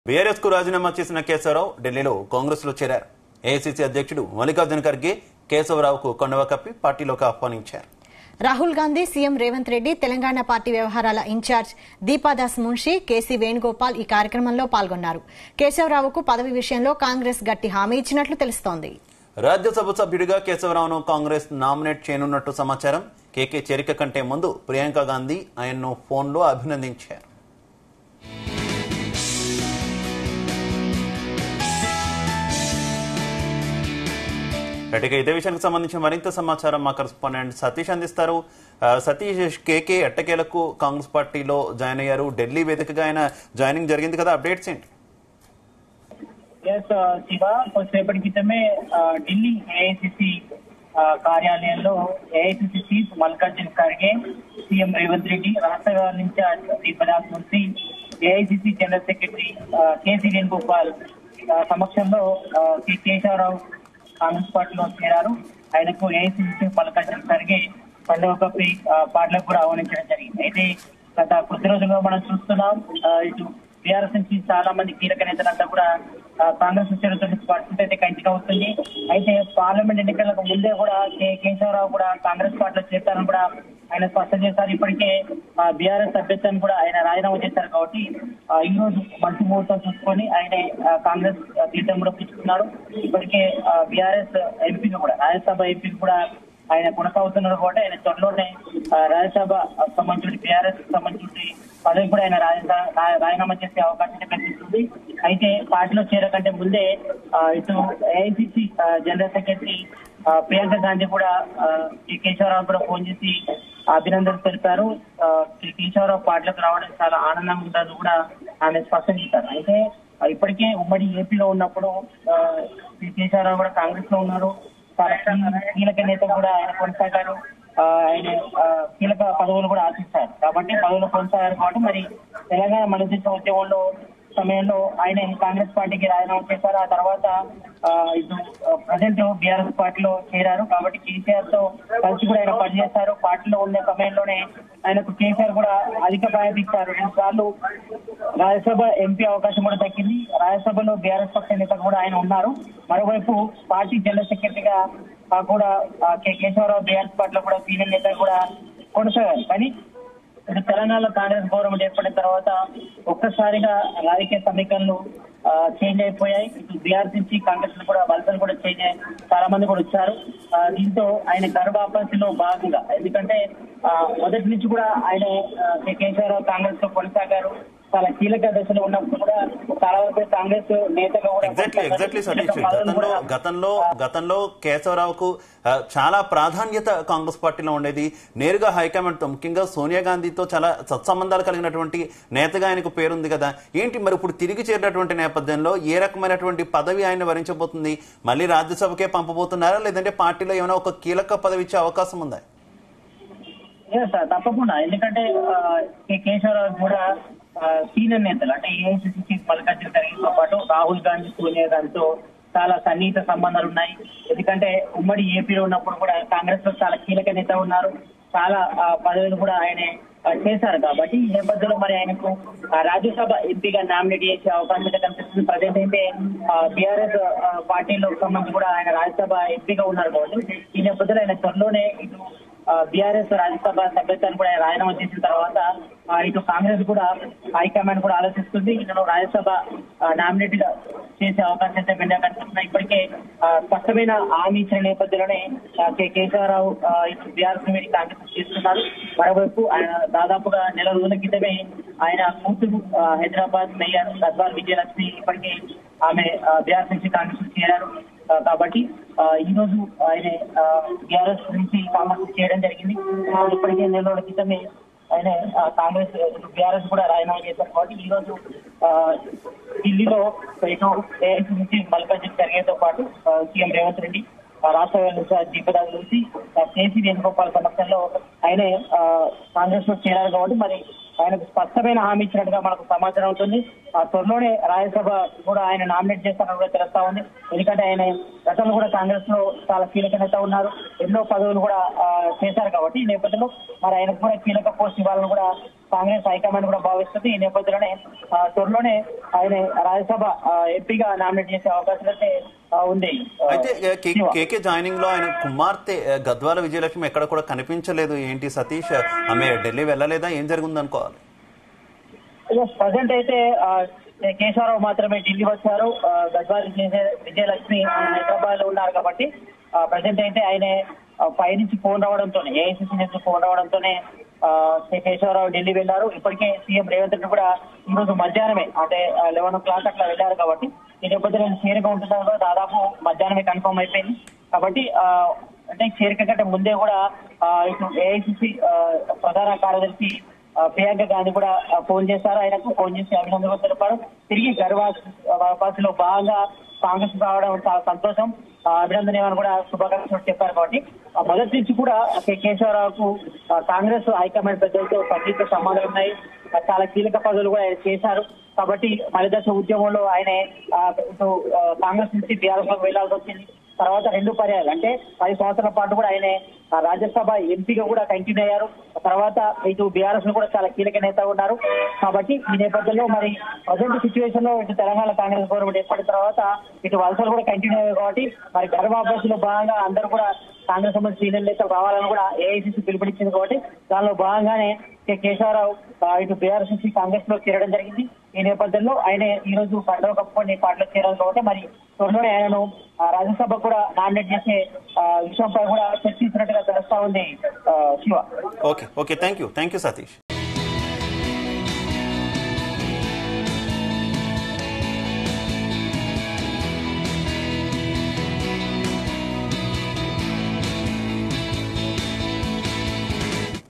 BRS కు రాజీనామా చేసిన కేశవరావు ఢిల్లీలో కాంగ్రెస్ లో చేరారు ఏఐసీసీ అధ్యక్షుడు మల్లికార్జున ఖర్గే కేశవరావుకు కొండవ కప్పి పార్టీలోకి ఆహ్వానించారు రాహుల్ గాంధీ సీఎం రేవంత్ రెడ్డి తెలంగాణ పార్టీ వ్యవహారాల ఇన్ఛార్జ్ దీపాదాస్ మున్షి కేసీ వేణుగోపాల్ ఈ కార్యక్రమంలో పాల్గొన్నారు కేశవరావుకు పదవి విషయంలో కాంగ్రెస్ గట్టి హామీ ఇచ్చినట్లు తెలుస్తోంది రాజ్యసభ సభ్యుడిగా కేశవరావును కాంగ్రెస్ నామినేట్ చేయనున్నట్టు సమాచారం కేకే చేరిక కంటే ముందు ప్రియాంక గాంధీ ఆయన్ను ఫోన్లో అభినందించారు ఇక ఇదే విషయానికి సంబంధించి మరింత సమాచారం మా కరెస్పాండెంట్ సతీష్ అందిస్తారు ఆ, సతీష్ కేకే ఎట్టకేలకు కాంగ్రెస్ పార్టీలో జాయిన్ అయ్యారు ఢిల్లీ వేదికగా ఆయన జాయినింగ్ జరిగింది కదా అప్డేట్స్ ఏంటి ఎస్ శివ కొద్దిసేపటి క్రితమే ఆ, ఢిల్లీ ఏఐసిసి కార్యాలయంలో AICC chief Mallikarjun Kharge CM Revanth Reddy రాష్ట్ర incharge Deepa Das Munshi AICC general secretary ఆ, కేసీ వేణుగోపాల్ ఆ, సమక్షంలో ఆ, కె కేశవరావు కాంగ్రెస్ పార్టీలో చేరారు ఆయనకు ఏఐసిసి చీఫ్ మల్లికార్జున్ ఖర్గే పండుగ కప్పి ఆ, పార్టీలకు కూడా ఆహ్వానించడం జరిగింది అయితే గత కొద్ది రోజులుగా మనం చూస్తున్నాం ఆ, ఇటు బీఆర్ఎస్ నుంచి చాలా మంది కీలక నేతలంతా కూడా ఆ, కాంగ్రెస్ చేరుతో పరిస్థితి అయితే కంటిన్యూ అవుతుంది అయితే పార్లమెంట్ ఎన్నికలకు ముందే కూడా కె కేశవరావు కూడా కాంగ్రెస్ పార్టీలో చేస్తారని కూడా ఆయన స్పష్టం చేశారు ఇప్పటికే బీఆర్ఎస్ సభ్యత్వాన్ని కూడా ఆయన రాజీనామా చేశారు కాబట్టి ఆ, ఈ రోజు మంచి ముహూర్తం చూసుకొని ఆయన ఆ, కాంగ్రెస్ ఆ, తీర్థం కూడా పుచ్చుకున్నాడు ఇప్పటికే బీఆర్ఎస్ ఎంపీగా కూడా రాజ్యసభ ఎంపీకి కూడా ఆయన కొనసాగుతున్నారు కాబట్టి ఆయన త్వరలోనే ఆ, రాజ్యసభ సంబంధించి బీఆర్ఎస్ సంబంధించి పదవి కూడా ఆయన రాజీనా- రా- రాజీనామా చేసే అవకాశం అయితే కనిపిస్తుంది అయితే పార్టీలో చేరకంటే ముందే ఆ, ఇటు ఏఐసిసి జనరల్ సెక్రటరీ ఆ, ప్రియాంక గాంధీ కూడా ఆ, కె కేశవరావు కూడా ఫోన్ చేసి అభినందనలు తెలిపారు ఆ, కె కేశవరావు పార్టీలోకి రావడం చాలా ఆనందంగా ఉందని కూడా ఆమె స్పష్టం చేశారు అయితే ఆ, ఇప్పటికే ఉమ్మడి ఏపీలో ఉన్నప్పుడు ఆ, కె కేశవరావు కూడా కాంగ్రెస్ లో ఉన్నారు చాలా కీ- కీలక నేత కూడా ఆయన కొనసాగారు ఆ, ఆయన ఆ, కీలక పదవులు కూడా ఆశిస్తారు కాబట్టి పదవులు కొనసాగారు కాబట్టి మరి తెలంగాణ మనసు ఉద్యమంలో సమయంలో ఆయన కాంగ్రెస్ పార్టీకి రాజీనామా చేశారు ఆ తర్వాత ఆ, ఇటు ప్రజెంట్ బీఆర్ఎస్ పార్టీలో చేరారు కాబట్టి కేసీఆర్ తో కలిసి కూడా ఆయన పనిచేశారు పార్టీలో ఉన్న సమయంలోనే ఆయనకు కేసీఆర్ కూడా అధిక ప్రాధాన్యత ఇచ్చారు రెండు సార్లు రాజ్యసభ ఎంపీ అవకాశం కూడా దక్కింది రాజ్యసభలో బీఆర్ఎస్ పక్ష నేత కూడా ఆయన ఉన్నారు మరోవైపు పార్టీ జనరల్ సెక్రటరీగా ఆ, కూడా ఆ, కె కేశవరావు బీఆర్ఎస్ పార్టీలో కూడా సీనియర్ నేత కూడా కొనసాగారు కానీ ఇటు తెలంగాణలో కాంగ్రెస్ గవర్నమెంట్ ఏర్పడిన తర్వాత ఒక్కసారిగా రాజకీయ సమీకరణలు చేంజ్ అయిపోయాయి ఇటు బీఆర్ నుంచి కాంగ్రెస్ లో కూడా వలసలు కూడా చేంజ్ అయ్యాయి చాలా మంది కూడా వచ్చారు ఆ, దీంతో ఆయన గర్భాపంతిలో భాగంగా ఎందుకంటే ఆ, మొదటి నుంచి కూడా ఆయన ఆ, కె కేశవరావు కాంగ్రెస్ లో కొనసాగారు చాలా కీలక దశలో ఉన్నప్పుడు కూడా చాలా వరకు కాంగ్రెస్ నేతగా కూడా ఎగ్జాక్ట్లీ ఎగ్జాక్ట్లీ సతీష్ కీలక పదవులు గతంలో కూడా గతంలో గతంలో కేశవరావుకు ఆ, చాలా ప్రాధాన్యత కాంగ్రెస్ పార్టీలో ఉండేది నేరుగా హైకమాండ్ తో ముఖ్యంగా సోనియా గాంధీతో చాలా సత్సంబంధాలు కలిగినటువంటి నేతగా ఆయనకు పేరుంది కదా ఏంటి మరి ఇప్పుడు తిరిగి చేరినటువంటి నేపథ్యంలో ఏ రకమైనటువంటి పదవి ఆయన వరించబోతుంది మళ్ళీ రాజ్యసభకే పంపబోతున్నారా లేదంటే పార్టీలో ఏమైనా ఒక కీలక పదవి ఇచ్చే అవకాశం ఉందా ఎస్ సార్ తప్పకుండా ఎందుకంటే ఆ, కె కేశవరావు కూడా ఆ, సీనియర్ నేతలు అంటే ఏఐసిసి చీఫ్ మల్లికార్జున ఖర్గేతో పాటు రాహుల్ గాంధీ సోనియా గాంధీతో చాలా సన్నిహిత సంబంధాలు ఉన్నాయి ఎందుకంటే ఉమ్మడి ఏపీలో ఉన్నప్పుడు కూడా కాంగ్రెస్ లో చాలా కీలక నేత ఉన్నారు చాలా ఆ, పదవులు కూడా ఆయన ఆ, చేశారు కాబట్టి ఈ నేపథ్యంలో మరి ఆయనకు ఆ, రాజ్యసభ ఎంపీగా నామినేట్ చేసే అవకాశం అయితే కనిపిస్తుంది ప్రజెంట్ అయితే బీఆర్ఎస్ పార్టీలో సంబంధించి కూడా ఆయన రాజ్యసభ ఎంపీగా ఉన్నారు కాబట్టి ఈ నేపథ్యంలో ఆయన త్వరలోనే ఇటు బీఆర్ఎస్ రాజ్యసభ సభ్యత్వాన్ని కూడా ఆయన రాజీనామా చేసిన తర్వాత ఆ, ఇటు కాంగ్రెస్ కూడా హైకమాండ్ కూడా ఆలోచిస్తుంది ఇందులో రాజ్యసభ నామినేట్ గా చేసే అవకాశం అయితే మెండుగా కనిపిస్తున్నాయి ఇప్పటికే ఆ, స్పష్టమైన హామీ ఇచ్చిన నేపథ్యంలోనే ఆ, కె కేశవరావు ఆ, ఇటు బీఆర్ఎస్ మీద కాంగ్రెస్ చేస్తున్నారు మరోవైపు ఆయన దాదాపుగా నెల రోజుల క్రితమే ఆయన కూతురు ఆ, హైదరాబాద్ మేయర్ గద్వాల్ విజయలక్ష్మి ఇప్పటికే ఆమె బీఆర్ఎస్ నుంచి కాంగ్రెస్ లో చేరారు ఆ, కాబట్టి ఆ, ఈ రోజు ఆయన బీఆర్ఎస్ నుంచి కాంగ్రెస్ చేయడం జరిగింది ఆ, ఇప్పటికే నెల రోజుల క్రితమే ఆయన ఆ, కాంగ్రెస్ బీఆర్ఎస్ కూడా రాజీనామా చేశారు కాబట్టి ఈ రోజు ఆ, ఢిల్లీలో ఇటు ఏఐసీ నుంచి మల్లికార్జున ఖర్గేతో పాటు ఆ, సీఎం రేవంత్ రెడ్డి ఆ, రాష్ట్ర ఇన్ఛార్జ్ దీపదాస్ నుంచి ఆ, కేసీ వేణుగోపాల్ సమక్షంలో ఆయనే ఆ, కాంగ్రెస్ లో చేరారు కాబట్టి మరి ఆయనకు స్పష్టమైన హామీ ఇచ్చినట్టుగా మనకు సమాచారం ఉంటుంది ఆ త్వరలోనే రాజ్యసభ కూడా ఆయన నామినేట్ చేస్తారని కూడా తెలుస్తా ఉంది ఎందుకంటే ఆయన గతంలో కూడా కాంగ్రెస్ లో చాలా కీలక నేత ఉన్నారు ఎన్నో పదవులు కూడా ఆ, చేశారు కాబట్టి ఈ నేపథ్యంలో మరి ఆయనకు కూడా కీలక పోస్ట్ ఇవ్వాలని కూడా కాంగ్రెస్ హైకమాండ్ కూడా భావిస్తుంది ఈ నేపథ్యంలోనే ఆ, త్వరలోనే ఆయన రాజ్యసభ ఆ, ఎంపీగా నామినేట్ చేసే అవకాశం అయితే ఆ, ఉంది ఆ, అయితే ఏ, కే- శివ. కేకే జాయినింగ్ లో ఆయన కుమార్తె ఏ, గద్వాల విజయలక్ష్మి ఎక్కడ కూడా కనిపించలేదు ఏంటి సతీష్ ఆమె ఢిల్లీ వెళ్ళలేదా ఏం జరిగింది అనుకోవాలి ప్రజెంట్ అయితే ఆ, కేశవరావు మాత్రమే ఢిల్లీ వచ్చారు ఆ, గద్వాల్ విజయ- విజయలక్ష్మి హైదరాబాద్ లో ఉన్నారు కాబట్టి ప్రజెంట్ అయితే ఆయన ఆ, పైనుంచి ఫోన్ రావడంతోనే ఏఐసిసి నుంచి ఫోన్ రావడంతోనే ఆ, కేశవరావు ఢిల్లీ వెళ్ళారు ఇప్పటికే సీఎం రేవంత్ రెడ్డి కూడా ఈ రోజు మధ్యాహ్నమే అంటే లెవెన్ ఓ క్లాక్ అట్లా వెళ్ళారు కాబట్టి ఈ నేపథ్యంలో చేరిక ఉంటున్నారు కూడా దాదాపు మధ్యాహ్నమే కన్ఫర్మ్ అయిపోయింది కాబట్టి ఆ, అంటే చేరిక కంటే ముందే కూడా ఆ, ఇటు ఏఐసిసి ప్రధాన కార్యదర్శి ఆ, ప్రియాంక గాంధీ కూడా ఆ, ఫోన్ చేశారు ఆయనకు ఫోన్ చేసి అభినందనలు తెలిపారు తిరిగి గర్వాసులో భాగంగా కాంగ్రెస్ రావడం చాలా సంతోషం ఆ, అభినందన కూడా శుభాకాంక్షలు చెప్పారు కాబట్టి ఆ, మొదటి నుంచి కూడా కె. కేశవరావుకు ఆ, కాంగ్రెస్ హైకమాండ్ పెద్దలతో సన్నిహిత సంబంధాలు ఉన్నాయి ఆ, చాలా కీలక పదవులు కూడా ఆయన చేశారు కాబట్టి మలిదశ ఉద్యమంలో ఆయన ఆ, ఇటు ఆ, కాంగ్రెస్ నుంచి బీఆర్ఎస్ లోకి వెళ్లాల్సి వచ్చింది తర్వాత రెండు పర్యాలు అంటే పది సంవత్సరాల పాటు కూడా ఆయన ఆ, రాజ్యసభ ఎంపీగా కూడా కంటిన్యూ అయ్యారు తర్వాత ఇటు బీఆర్ఎస్ లో కూడా చాలా కీలక నేత ఉన్నారు కాబట్టి ఈ నేపథ్యంలో మరి ప్రజెంట్ సిచ్యువేషన్ లో ఇటు తెలంగాణ కాంగ్రెస్ గవర్నమెంట్ ఏర్పడిన తర్వాత ఇటు వలసలు కూడా కంటిన్యూ అయ్యాయి కాబట్టి మరి గర్భాభ్యాసంలో భాగంగా అందరూ కూడా కాంగ్రెస్ సంబంధించిన సీనియర్ నేతలు రావాలని కూడా ఏఐసిసి పిలుపునిచ్చింది కాబట్టి దానిలో భాగంగానే కె. కేశవరావు ఆ, ఇటు బీఆర్ఎస్ కాంగ్రెస్ లో చేరడం జరిగింది ఈ నేపథ్యంలో ఆయన ఈ రోజు కండవ కప్పుకొని పార్టీలో చేరారు కాబట్టి మరి త్వరలోనే ఆయనను ఆ, రాజ్యసభ కూడా నామినేట్ చేసే ఆ, విషయంపై కూడా చర్చించినట్టుగా తెలుస్తా ఉంది ఆ, Siva okay okay thank you thank you Satish